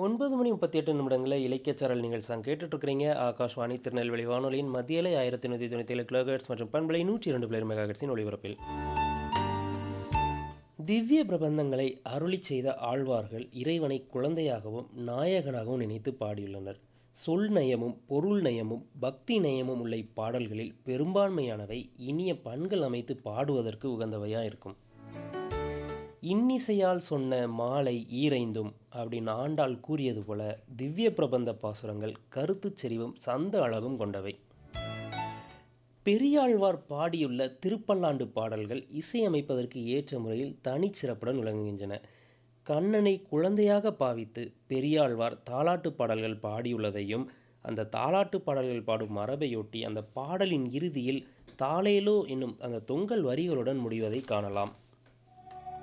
9 மணி 38 நிமிடங்களில் இலக்கியச்சாரல் நிகழ்ச்சி தான் கேட்டுட்ருக்கிறீங்க ஆகாஷ்வாணி திருநெல்வேலி வானொலியின் மத்தியலை ஆயிரத்தி நூற்றி தொண்ணூற்றி ஏழு கிலோஹெர்ட்ஸ் மற்றும் பண்பலை நூற்றி இரண்டு பிளேர் மெகாஹெர்ட்ஸின் ஒளிபரப்பில் திவ்ய பிரபந்தங்களை அருளி செய்த ஆழ்வார்கள் இறைவனை குழந்தையாகவும் நாயகனாகவும் நினைத்து பாடியுள்ளனர் சொல் நயமும் பொருள் நயமும் பக்தி நயமும் உள்ள இப்பாடல்களில் பெரும்பான்மையானவை இனிய பண்கள் அமைத்து பாடுவதற்கு உகந்தவையாக இருக்கும் இன்னிசையால் சொன்ன மாலை ஈரைந்தும் அப்படின்னு ஆண்டாள் கூறியது போல திவ்ய பிரபந்த பாசுரங்கள் கருத்துச் செறிவும் சந்த அழகும் கொண்டவை பெரியாழ்வார் பாடியுள்ள திருப்பல்லாண்டு பாடல்கள் இசையமைப்பதற்கு ஏற்ற முறையில் தனிச்சிறப்புடன் விளங்குகின்றன கண்ணனை குழந்தையாக பாவித்து பெரியாழ்வார் தாலாட்டு பாடல்கள் பாடியுள்ளதையும் அந்த தாலாட்டு பாடல்கள் பாடும் மரபையொட்டி அந்த பாடலின் இறுதியில் தாளேலோ என்னும் அந்த தொங்கல் வரிகளுடன் முடிவதை காணலாம்